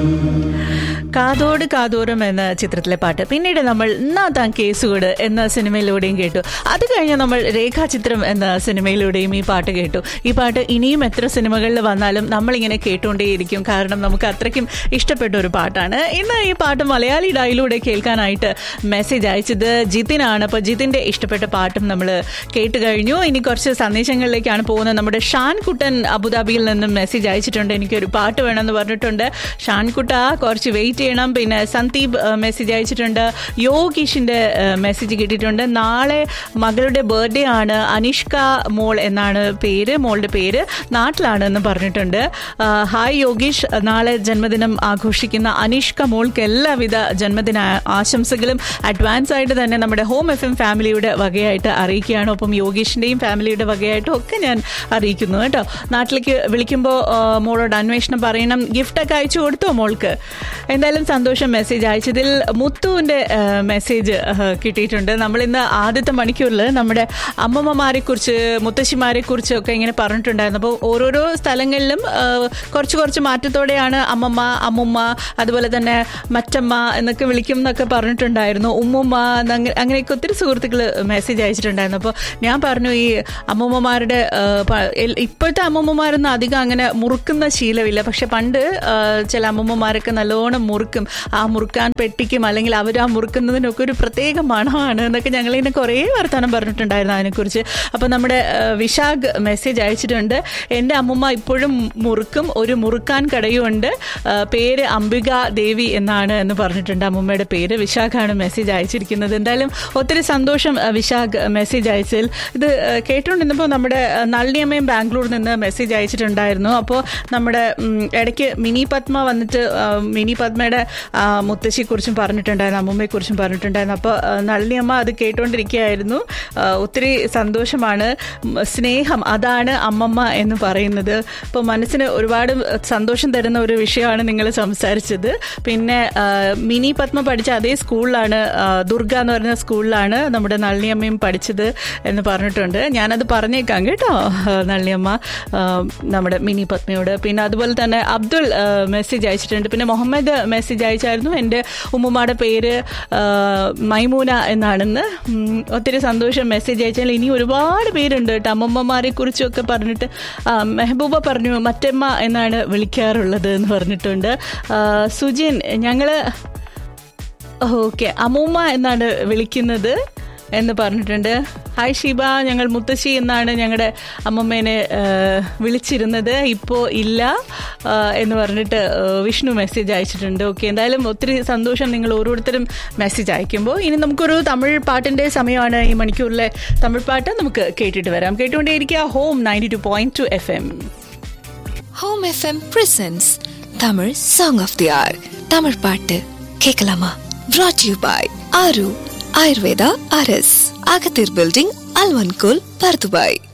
കാതോട് കാതോറും എന്ന ചിത്രത്തിലെ പാട്ട് പിന്നീട് നമ്മൾ നാതാൻ കേസുകൂട് എന്ന സിനിമയിലൂടെയും കേട്ടു അത് കഴിഞ്ഞ് നമ്മൾ രേഖാചിത്രം എന്ന സിനിമയിലൂടെയും ഈ പാട്ട് കേട്ടു ഈ പാട്ട് ഇനിയും എത്ര സിനിമകളിൽ വന്നാലും നമ്മളിങ്ങനെ കേട്ടുകൊണ്ടേയിരിക്കും കാരണം നമുക്ക് അത്രയ്ക്കും ഇഷ്ടപ്പെട്ട ഒരു പാട്ടാണ് ഇന്ന് ഈ പാട്ട് മലയാളി ഡായിലൂടെ കേൾക്കാനായിട്ട് മെസ്സേജ് അയച്ചത് ജിതിനാണ് അപ്പോൾ ജിതിൻ്റെ ഇഷ്ടപ്പെട്ട പാട്ടും നമ്മൾ കേട്ട് കഴിഞ്ഞു ഇനി കുറച്ച് സന്ദേശങ്ങളിലേക്കാണ് പോകുന്നത് നമ്മുടെ ഷാൻ കുട്ടൻ അബുദാബിയിൽ നിന്നും മെസ്സേജ് അയച്ചിട്ടുണ്ട് എനിക്കൊരു പാട്ട് വേണമെന്ന് പറഞ്ഞിട്ടുണ്ട് ഷാൻകുട്ട കുറച്ച് വെയിറ്റ് ചെയ്യണം പിന്നെ സന്ദീപ് മെസ്സേജ് അയച്ചിട്ടുണ്ട് യോഗീഷിന്റെ മെസ്സേജ് കിട്ടിയിട്ടുണ്ട് നാളെ മകളുടെ ബർത്ത്ഡേ ആണ് അനിഷ്ക മോൾ എന്നാണ് പേര് മോളുടെ പേര് നാട്ടിലാണ് എന്ന് പറഞ്ഞിട്ടുണ്ട് ആ, ഹായ് യോഗീഷ് നാളെ ജന്മദിനം ആഘോഷിക്കുന്ന അനിഷ്ക മോൾക്ക് എല്ലാവിധ ജന്മദിന ആശംസകളും അഡ്വാൻസ് ആയിട്ട് തന്നെ നമ്മുടെ ഹോം എഫ് എം ഫാമിലിയുടെ വകയായിട്ട് അറിയിക്കുകയാണ് ഒപ്പം യോഗീഷിന്റെയും ഫാമിലിയുടെ വകയായിട്ടും ഒക്കെ ഞാൻ അറിയിക്കുന്നു കേട്ടോ നാട്ടിലേക്ക് വിളിക്കുമ്പോൾ മോളോട് അന്വേഷണം പറയണം ഗിഫ്റ്റൊക്കെ അയച്ചു കൊടുത്തോ മോൾക്ക് എന്തായാലും സന്തോഷം മെസ്സേജ് അയച്ചതിൽ മുത്തുവിൻ്റെ മെസ്സേജ് കിട്ടിയിട്ടുണ്ട് നമ്മൾ ഇന്ന് ആദ്യത്തെ മണിക്കൂറിൽ നമ്മുടെ അമ്മമ്മമാരെ കുറിച്ച് മുത്തശ്ശിമാരെ കുറിച്ച് ഒക്കെ ഇങ്ങനെ പറഞ്ഞിട്ടുണ്ടായിരുന്നു അപ്പോൾ ഓരോരോ സ്ഥലങ്ങളിലും ആ, കുറച്ച് കുറച്ച് മാറ്റത്തോടെയാണ് അമ്മമ്മ അമ്മുമ്മ അതുപോലെ തന്നെ മറ്റമ്മ എന്നൊക്കെ വിളിക്കും എന്നൊക്കെ പറഞ്ഞിട്ടുണ്ടായിരുന്നു ഉമ്മുമ്മ എന്നങ്ങ- അങ്ങനെയൊക്കെ ഒത്തിരി സുഹൃത്തുക്കൾ മെസ്സേജ് അയച്ചിട്ടുണ്ടായിരുന്നു അപ്പോൾ ഞാൻ പറഞ്ഞു ഈ അമ്മൂമ്മമാരുടെ ആ, പ- എൽ- ഇപ്പോഴത്തെ അമ്മൂമ്മമാരൊന്നും അധികം അങ്ങനെ മുറുക്കുന്ന ശീലമില്ല പക്ഷെ പണ്ട് ആ, ചില അമ്മൂമ്മമാരൊക്കെ നല്ലോണം മുറുക്കും ആ മുറുക്കാൻ പെട്ടിക്കും അല്ലെങ്കിൽ അവർ ആ മുറുക്കുന്നതിനൊക്കെ ഒരു പ്രത്യേക മണമാണ് എന്നൊക്കെ ഞങ്ങളിങ്ങനെ കുറേ വർത്തമാനം പറഞ്ഞിട്ടുണ്ടായിരുന്നു അതിനെക്കുറിച്ച് അപ്പോൾ നമ്മുടെ ആ, വിശാഖ് മെസ്സേജ് അയച്ചിട്ടുണ്ട് എൻ്റെ അമ്മൂമ്മ ഇപ്പോഴും മുറുക്കും ഒരു മുറുക്കാൻ കടയുണ്ട് ആ, പേര് അംബിക ദേവി എന്നാണ് എന്ന് പറഞ്ഞിട്ടുണ്ട് അമ്മൂമ്മയുടെ പേര് വിശാഖാണ് മെസ്സേജ് അയച്ചിരിക്കുന്നത് എന്തായാലും ഒത്തിരി സന്തോഷം ആ, വിശാഖ് മെസ്സേജ് അയച്ചതിൽ ഇത് ആ, കേട്ടുകൊണ്ടിരുന്നപ്പോൾ നമ്മുടെ ആ, നളിനിയമ്മയും ബാംഗ്ലൂരിൽ നിന്ന് മെസ്സേജ് അയച്ചിട്ടുണ്ടായിരുന്നു അപ്പോൾ നമ്മുടെ ഉം, ഇടയ്ക്ക് മിനി പത്മ വന്നിട്ട് ആ, മിനി പത്മയുടെ ആ, മുത്തശ്ശിയെക്കുറിച്ചും പറഞ്ഞിട്ടുണ്ടായിരുന്നു അമ്മൂമ്മയെക്കുറിച്ചും പറഞ്ഞിട്ടുണ്ടായിരുന്നു അപ്പോൾ ആ, നളിനിയമ്മ അത് കേട്ടുകൊണ്ടിരിക്കുകയായിരുന്നു ആ, ഒത്തിരി സന്തോഷമാണ് ഉം, സ്നേഹം അതാണ് അമ്മമ്മ എന്ന് പറയുന്നത് അപ്പോൾ മനസ്സിന് ഒരുപാട് സന്തോഷം തരുന്ന ഒരു വിഷയമാണ് നിങ്ങൾ സംസാരിച്ചത് പിന്നെ ആ, മിനി പത്മ പഠിച്ച അതേ സ്കൂളിലാണ് ആ, ദുർഗ എന്ന് പറയുന്ന സ്കൂളിലാണ് നമ്മുടെ നളിനിയമ്മയും പഠിച്ചത് എന്ന് പറഞ്ഞിട്ടുണ്ട് ഞാനത് പറഞ്ഞേക്കാം കേട്ടോ ആ, നളിനിയമ്മ ആ, നമ്മുടെ മിനി പത്മയോട് പിന്നെ അതുപോലെ തന്നെ അബ്ദുൾ ആ, മെസ്സേജ് അയച്ചിട്ടുണ്ട് പിന്നെ മുഹമ്മദ് മെസ്സേജ് അയച്ചായിരുന്നു എൻ്റെ ഉമ്മുമ്മയുടെ പേര് ആ, മൈമൂന എന്നാണെന്ന് ഉം, ഒത്തിരി സന്തോഷം മെസ്സേജ് അയച്ചാൽ ഇനി ഒരുപാട് പേരുണ്ട് കേട്ടോ അമ്മമ്മമാരെ കുറിച്ചൊക്കെ പറഞ്ഞിട്ട് ആ, മെഹബൂബ പറഞ്ഞു മറ്റമ്മ എന്നാണ് വിളിക്കാറുള്ളത് എന്ന് പറഞ്ഞിട്ടുണ്ട് ആ, സുജിൻ ഞങ്ങള് ഓക്കെ അമ്മൂമ്മ എന്നാണ് വിളിക്കുന്നത് എന്ന് പറഞ്ഞിട്ടുണ്ട് ഹായ് ഷീബ ഞങ്ങൾ മുത്തശ്ശി എന്നാണ് ഞങ്ങളുടെ അമ്മമ്മേനെ ആ, വിളിച്ചിരുന്നത് ഇപ്പോൾ ഇല്ല ആ, എന്ന് പറഞ്ഞിട്ട് ആ, വിഷ്ണു മെസ്സേജ് അയച്ചിട്ടുണ്ട് ഓക്കെ എന്തായാലും ഒത്തിരി സന്തോഷം നിങ്ങൾ ഓരോരുത്തരും മെസ്സേജ് അയക്കുമ്പോൾ ഇനി നമുക്കൊരു തമിഴ് പാട്ടിൻ്റെ സമയമാണ് ഈ മണിക്കൂറിലെ തമിഴ് പാട്ട് നമുക്ക് കേട്ടിട്ട് വരാം കേട്ടുകൊണ്ടേയിരിക്കുക home ninety two point two F M home FM presents Tamil song of the hour Tamil பாட்டு கேட்கலாமா brought you by Aaru Ayurveda அரஸ் அகத்தீர் பில்டிங் அல்வன்கோல் பர்துபாய்